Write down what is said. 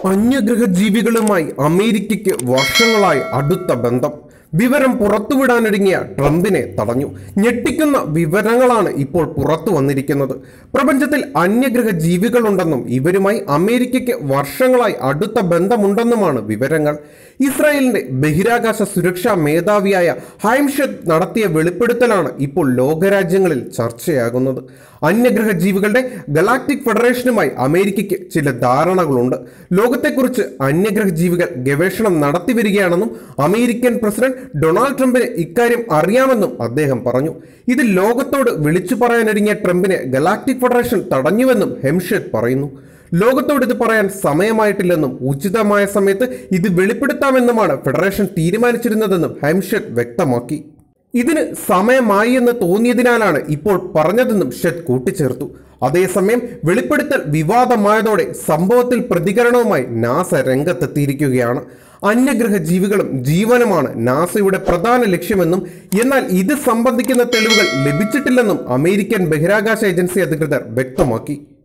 അന്യഗ്രഹ ജീവികളുമായി അമേരിക്കയ്ക്ക് വർഷങ്ങളായി അടുത്ത ബന്ധം വിവരം പുറത്തുവിടാനൊരുങ്ങിയ ട്രംപിനെ തടഞ്ഞു ഞെട്ടിക്കുന്ന വിവരങ്ങളാണ് ഇപ്പോൾ പുറത്തു വന്നിരിക്കുന്നത് പ്രപഞ്ചത്തിൽ അന്യഗ്രഹ ജീവികളുണ്ടെന്നും ഇവരുമായി അമേരിക്കയ്ക്ക് വർഷങ്ങളായി അടുത്ത ബന്ധമുണ്ടെന്നുമാണ് വിവരങ്ങൾ ഇസ്രായേലിന്റെ ബഹിരാകാശ സുരക്ഷാ മേധാവിയായ ഹൈംഷദ് നടത്തിയ വെളിപ്പെടുത്തലാണ് ഇപ്പോൾ ലോകരാജ്യങ്ങളിൽ ചർച്ചയാകുന്നത് അന്യഗ്രഹ ജീവികളുടെ ഗലാക്ടിക് ഫെഡറേഷനുമായി അമേരിക്കയ്ക്ക് ചില ധാരണകളുണ്ട് ലോകത്തെക്കുറിച്ച് അന്യഗ്രഹ ജീവികൾ ഗവേഷണം നടത്തി വരികയാണെന്നും അമേരിക്കൻ പ്രസിഡന്റ് ഡൊണാൾഡ് ട്രംപിന് ഇക്കാര്യം അറിയാമെന്നും അദ്ദേഹം പറഞ്ഞു ഇത് ലോകത്തോട് വിളിച്ചു പറയാനൊരുങ്ങിയ ട്രംപിനെ ഗലാക്ടിക് ഫെഡറേഷൻ തടഞ്ഞുവെന്നും ഹെംഷെഡ് പറയുന്നു ലോകത്തോട് ഇത് പറയാൻ സമയമായിട്ടില്ലെന്നും ഉചിതമായ സമയത്ത് ഇത് വെളിപ്പെടുത്താമെന്നുമാണ് ഫെഡറേഷൻ തീരുമാനിച്ചിരുന്നതെന്നും ഹെംഷെഡ് വ്യക്തമാക്കി ഇതിന് സമയമായി എന്ന് തോന്നിയതിനാലാണ് ഇപ്പോൾ പറഞ്ഞതെന്നും ഷെഡ് കൂട്ടിച്ചേർത്തു അതേസമയം വെളിപ്പെടുത്തൽ വിവാദമായതോടെ സംഭവത്തിൽ പ്രതികരണവുമായി നാസ രംഗത്തെത്തിയിരിക്കുകയാണ് അന്യഗ്രഹ ജീവികളും ജീവനുമാണ് നാസയുടെ പ്രധാന ലക്ഷ്യമെന്നും എന്നാൽ ഇത് സംബന്ധിക്കുന്ന തെളിവുകൾ ലഭിച്ചിട്ടില്ലെന്നും അമേരിക്കൻ ബഹിരാകാശ ഏജൻസി അധികൃതർ വ്യക്തമാക്കി